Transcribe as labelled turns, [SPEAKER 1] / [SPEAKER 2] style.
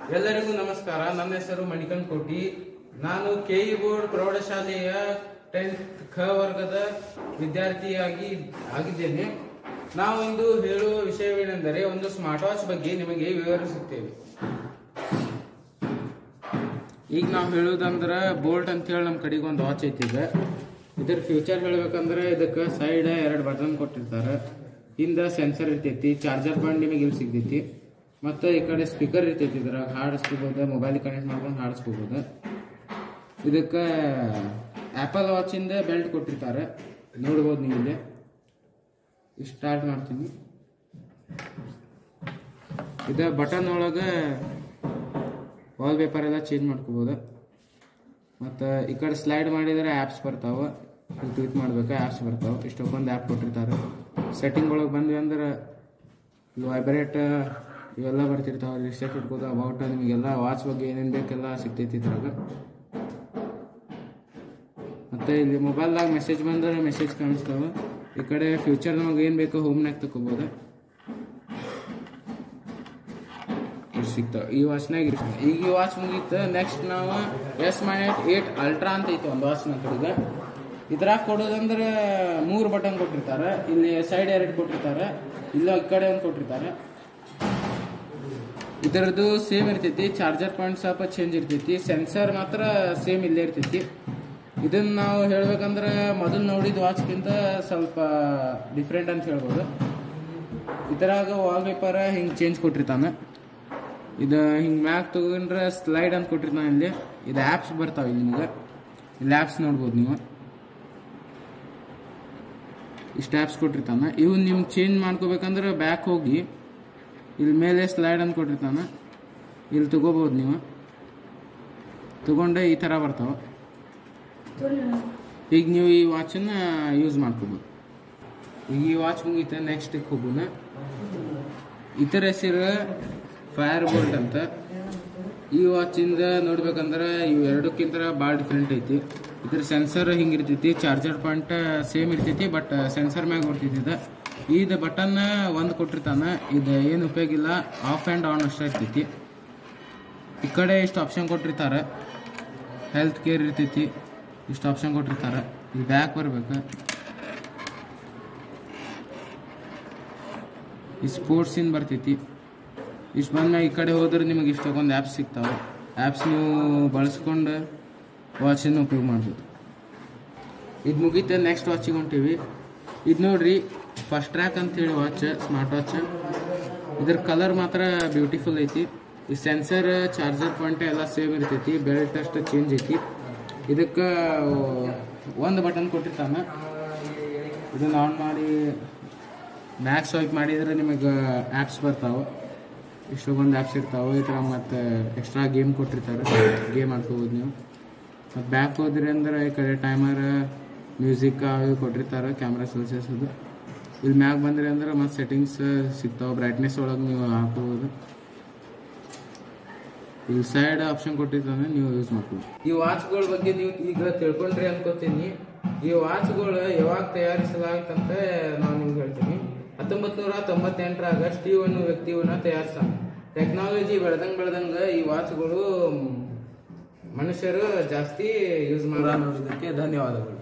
[SPEAKER 1] ಎಲ್ಲರಿಗೂ ನಮಸ್ಕಾರ ನನ್ನ ಹೆಸರು ಮಣಿಕಂಠ ಕೋಟಿ ನಾನು ಕೆಇ ಬೋರ್ಡ್ ಪ್ರೌಢಶಾಲೆಯ ಟೆಂತ್ ಖ ವರ್ಗದ ವಿದ್ಯಾರ್ಥಿಯಾಗಿ ಆಗಿದ್ದೇನೆ ನಾವು ಇಂದು ಹೇಳುವ ವಿಷಯವೇನೆಂದರೆ ಒಂದು ಸ್ಮಾರ್ಟ್ ವಾಚ್ ಬಗ್ಗೆ ನಿಮಗೆ ವಿವರಿಸುತ್ತೇವೆ ಈಗ ನಾವು ಹೇಳುವುದಂದ್ರೆ ಬೋಲ್ಟ್ ಅಂತ ಹೇಳಿ ನಮ್ಮ ಕಡೆಗೆ ಒಂದು ವಾಚ್ ಐತಿ ಈಗ ಇದ್ರ ಫ್ಯೂಚರ್ ಹೇಳ್ಬೇಕಂದ್ರೆ ಇದಕ್ಕೆ ಸೈಡ್ ಎರಡು ಬಟನ್ ಕೊಟ್ಟಿರ್ತಾರೆ ಹಿಂದೆ ಸೆನ್ಸರ್ ಇರ್ತೈತಿ ಚಾರ್ಜರ್ ಪಾಯಿಂಟ್ ನಿಮಗೆ ಇಲ್ಲಿ ಸಿಗ್ತೈತಿ ಮತ್ತು ಈ ಕಡೆ ಸ್ಪೀಕರ್ ಇರ್ತೈತಿ ಇದ್ರಾಗ ಹಾಡಿಸ್ಕೋಬೋದು ಮೊಬೈಲ್ ಕನೆಕ್ಟ್ ಮಾಡ್ಕೊಂಡು ಹಾಡಿಸ್ಕೋಬೋದು ಇದಕ್ಕೆ ಆ್ಯಪಲ್ ವಾಚಿಂದ ಬೆಲ್ಟ್ ಕೊಟ್ಟಿರ್ತಾರೆ ನೋಡ್ಬೋದು ನೀವು ಇಲ್ಲಿ ಸ್ಟಾರ್ಟ್ ಮಾಡ್ತೀನಿ ಇದು ಬಟನ್ ಒಳಗೆ ವಾಲ್ ಪೇಪರ್ ಎಲ್ಲ ಚೇಂಜ್ ಮಾಡ್ಕೋಬೋದು ಮತ್ತು ಈ ಕಡೆ ಸ್ಲೈಡ್ ಮಾಡಿದರೆ ಆ್ಯಪ್ಸ್ ಬರ್ತಾವೆ ಇಲ್ಲಿ ಕ್ಲಿಕ್ ಮಾಡ್ಬೇಕು ಆ್ಯಪ್ಸ್ ಬರ್ತಾವೆ ಇಷ್ಟಕ್ಕೊಂದು ಆ್ಯಪ್ ಕೊಟ್ಟಿರ್ತಾರೆ ಸೆಟ್ಟಿಂಗ್ ಒಳಗೆ ಬಂದ್ವಿ ಅಂದ್ರೆ ಇಲ್ಲಿ ವೈಬ್ರೇಟ್ ಇವೆಲ್ಲ ಬರ್ತಿರ್ತಾವೆ ರಿಸೆಟ್ ಇಟ್ಕೋದು ಅಬೌಟ್ ನಿಮಗೆಲ್ಲ ವಾಚ್ ಬಗ್ಗೆ ಏನೇನು ಬೇಕೆಲ್ಲ ಸಿಗ್ತೈತಿ ಇದ್ರಾಗ ಮತ್ತು ಇಲ್ಲಿ ಮೊಬೈಲ್ದಾಗ ಮೆಸೇಜ್ ಬಂದ್ರೆ ಮೆಸೇಜ್ ಕಾಣಿಸ್ತಾವೆ ಈ ಕಡೆ ಫ್ಯೂಚರ್ ನಮಗೆ ಏನು ಬೇಕೋ ಹೋಮ್ನಾಗ ತಗೋಬೋದು ಇಷ್ಟು ಸಿಗ್ತಾವೆ ಈ ವಾಚ್ನಾಗ ಇರ್ತದೆ ಈಗ ಈ ವಾಚ್ ಮುಗೀತು ನೆಕ್ಸ್ಟ್ ನಾವು ಎಸ್ ಮೈನೆಟ್ ಏಟ್ ಅಲ್ಟ್ರಾ ಅಂತ ಐತೆ ಒಂದು ವಾಚ್ ನಮ್ಮ ಕಡೆಗೆ ಇದ್ರಾಗ ಕೊಡೋದಂದ್ರೆ ಮೂರು ಬಟನ್ ಕೊಟ್ಟಿರ್ತಾರೆ ಇಲ್ಲಿ ಸೈಡ್ ಎರಡು ಕೊಟ್ಟಿರ್ತಾರೆ ಇಲ್ಲ ಈ ಕಡೆ ಒಂದು ಕೊಟ್ಟಿರ್ತಾರೆ ಇದರದ್ದು ಸೇಮ್ ಇರ್ತೈತಿ ಚಾರ್ಜರ್ ಪಾಯಿಂಟ್ ಸ್ವಲ್ಪ ಚೇಂಜ್ ಇರ್ತೈತಿ ಸೆನ್ಸರ್ ಮಾತ್ರ ಸೇಮ್ ಇಲ್ಲೇ ಇರ್ತೈತಿ ಇದನ್ನ ನಾವು ಹೇಳ್ಬೇಕಂದ್ರೆ ಮೊದಲು ನೋಡಿದ ವಾಚ್ಗಿಂತ ಸ್ವಲ್ಪ ಡಿಫ್ರೆಂಟ್ ಅಂತ ಹೇಳ್ಬೋದು ಇದ್ರಾಗ ವಾಲ್ ಪೇಪರ್ ಹಿಂಗೆ ಚೇಂಜ್ ಕೊಟ್ಟಿರ್ತಾನೆ ಇದು ಹಿಂಗೆ ಮ್ಯಾಕ್ ತಗೊಂಡ್ರೆ ಸ್ಲೈಡ್ ಅಂತ ಕೊಟ್ಟಿರ್ತಾನೆ ಇಲ್ಲಿ ಇದು ಆ್ಯಪ್ಸ್ ಬರ್ತಾವೆ ಇಲ್ಲಿ ನಿಮಗೆ ಇಲ್ಲಿ ಆ್ಯಪ್ಸ್ ನೋಡ್ಬೋದು ನೀವು ಇಷ್ಟು ಆ್ಯಪ್ಸ್ ಕೊಟ್ಟಿರ್ತಾನೆ ಇವು ನಿಮ್ಗೆ ಚೇಂಜ್ ಮಾಡ್ಕೋಬೇಕಂದ್ರೆ ಬ್ಯಾಕ್ ಹೋಗಿ ಇಲ್ಲಿ ಮೇಲೆ ಸ್ಲೈಡ್ ಅಂತ ಕೊಟ್ಟಿರ್ತಾನೆ ಇಲ್ಲಿ ತಗೋಬೋದು ನೀವು ತಗೊಂಡೆ ಈ ಥರ ಬರ್ತಾವೆ ಈಗ ನೀವು ಈ ವಾಚನ್ನ ಯೂಸ್ ಮಾಡ್ಕೋಬೋದು ಈಗ ಈ ವಾಚ್ ಮುಗೀತ ನೆಕ್ಸ್ಟ್ ಹೋಗೋಣ ಇತರ ಹೆಸರು ಫೈರ್ ಬೋಲ್ಟ್ ಅಂತ ಈ ವಾಚಿಂದ ನೋಡ್ಬೇಕಂದ್ರೆ ಇವು ಎರಡಕ್ಕಿಂತ ಭಾಳ ಡಿಫ್ರೆಂಟ್ ಐತಿ ಇದ್ರ ಸೆನ್ಸರ್ ಹಿಂಗಿರ್ತೈತಿ ಚಾರ್ಜರ್ ಪಾಯಿಂಟ್ ಸೇಮ್ ಇರ್ತೈತಿ ಬಟ್ ಸೆನ್ಸರ್ ಮ್ಯಾಗ ಬರ್ತೈತಿ ಇದು ಇದು ಬಟನ್ ಒಂದು ಕೊಟ್ಟಿರ್ತಾನ ಇದು ಏನು ಉಪಯೋಗ ಇಲ್ಲ ಆಫ್ ಆ್ಯಂಡ್ ಆನ್ ಅಷ್ಟೇ ಇರ್ತೈತಿ ಈ ಕಡೆ ಇಷ್ಟು ಆಪ್ಷನ್ ಕೊಟ್ಟಿರ್ತಾರೆ ಹೆಲ್ತ್ ಕೇರ್ ಇರ್ತೈತಿ ಇಷ್ಟು ಆಪ್ಷನ್ ಕೊಟ್ಟಿರ್ತಾರೆ ಇಲ್ಲಿ ಬ್ಯಾಕ್ ಬರ್ಬೇಕು ಈ ಸ್ಪೋರ್ಟ್ಸಿಂದ ಬರ್ತೈತಿ ಇಷ್ಟು ಬಂದ್ಮ್ಯಾಗ ಈ ಕಡೆ ಹೋದ್ರೆ ನಿಮಗೆ ಇಷ್ಟೊಂದು ಆ್ಯಪ್ಸ್ ಸಿಗ್ತಾವೆ ಆ್ಯಪ್ಸ್ ನೀವು ಬಳಸ್ಕೊಂಡು ವಾಚನ್ನು ಉಪಯೋಗ ಮಾಡ್ಬೋದು ಇದು ಮುಗೀತು ನೆಕ್ಸ್ಟ್ ವಾಚಿಗೆ ಹೊಂಟೀವಿ ಇದು ನೋಡ್ರಿ ಫಸ್ಟ್ ಟ್ರ್ಯಾಕ್ ಅಂತೇಳಿ ವಾಚ್ ಸ್ಮಾರ್ಟ್ ವಾಚ್ ಇದ್ರ ಕಲರ್ ಮಾತ್ರ ಬ್ಯೂಟಿಫುಲ್ ಐತಿ ಈ ಸೆನ್ಸರ್ ಚಾರ್ಜರ್ ಪಾಯಿಂಟ್ ಎಲ್ಲ ಸೇಮ್ ಇರ್ತೈತಿ ಬೆಲ್ಟ್ ಅಷ್ಟು ಚೇಂಜ್ ಐತಿ ಇದಕ್ಕೆ ಒಂದು ಬಟನ್ ಕೊಟ್ಟಿರ್ತಾನೆ ಇದನ್ನ ಆನ್ ಮಾಡಿ ಮ್ಯಾಕ್ ಸ್ವೈಪ್ ಮಾಡಿದ್ರೆ ನಿಮಗೆ ಆ್ಯಪ್ಸ್ ಬರ್ತಾವೆ ಇಷ್ಟೊಂದು ಆ್ಯಪ್ಸ್ ಇರ್ತಾವೆ ಈ ಥರ ಮತ್ತು ಎಕ್ಸ್ಟ್ರಾ ಗೇಮ್ ಕೊಟ್ಟಿರ್ತಾರೆ ಗೇಮ್ ಆಡ್ಕೋಬೋದು ನೀವು ಮತ್ತು ಬ್ಯಾಕ್ ಹೋದ್ರಿ ಅಂದ್ರೆ ಈ ಕಡೆ ಟೈಮರ್ ಮ್ಯೂಸಿಕ್ ಅವು ಕೊಟ್ಟಿರ್ತಾರೆ ಕ್ಯಾಮ್ರಾ ಸೆಲ್ಸಿಯಸ್ ಅದು ಇಲ್ಲಿ ಮ್ಯಾಗ್ ಬಂದ್ರಿ ಅಂದ್ರೆ ಮತ್ತು ಸೆಟ್ಟಿಂಗ್ಸ್ ಸಿಗ್ತಾವೆ ಬ್ರೈಟ್ನೆಸ್ ಒಳಗೆ ನೀವು ಹಾಕೋಬೋದು ಇಲ್ಲಿ ಸೈಡ್ ಆಪ್ಷನ್ ಕೊಟ್ಟಿರ್ತಾನೆ ನೀವು ಯೂಸ್ ಮಾಡ್ಬೋದು ಈ ವಾಚ್ಗಳ ಬಗ್ಗೆ ನೀವು ಈಗ ತಿಳ್ಕೊಂಡ್ರಿ ಅನ್ಕೋತೀನಿ ಈ ವಾಚ್ಗಳು ಯಾವಾಗ ತಯಾರಿಸಲಾಗಿತ್ತಂತ ನಾನು ನಿಮ್ಗೆ ಹೇಳ್ತೀನಿ ಹತ್ತೊಂಬತ್ತು ನೂರ ತೊಂಬತ್ತೆಂಟರಾಗ ಸ್ಟೀವ್ ಅನ್ನೋ ವ್ಯಕ್ತಿಯನ್ನ ತಯಾರಿಸ ಟೆಕ್ನಾಲಜಿ ಬೆಳೆದಂಗೆ ಬೆಳೆದಂಗೆ ಈ ವಾಚ್ಗಳು ಮನುಷ್ಯರು ಜಾಸ್ತಿ ಯೂಸ್ ಮಾಡೋ ನೋಡೋದಕ್ಕೆ ಧನ್ಯವಾದಗಳು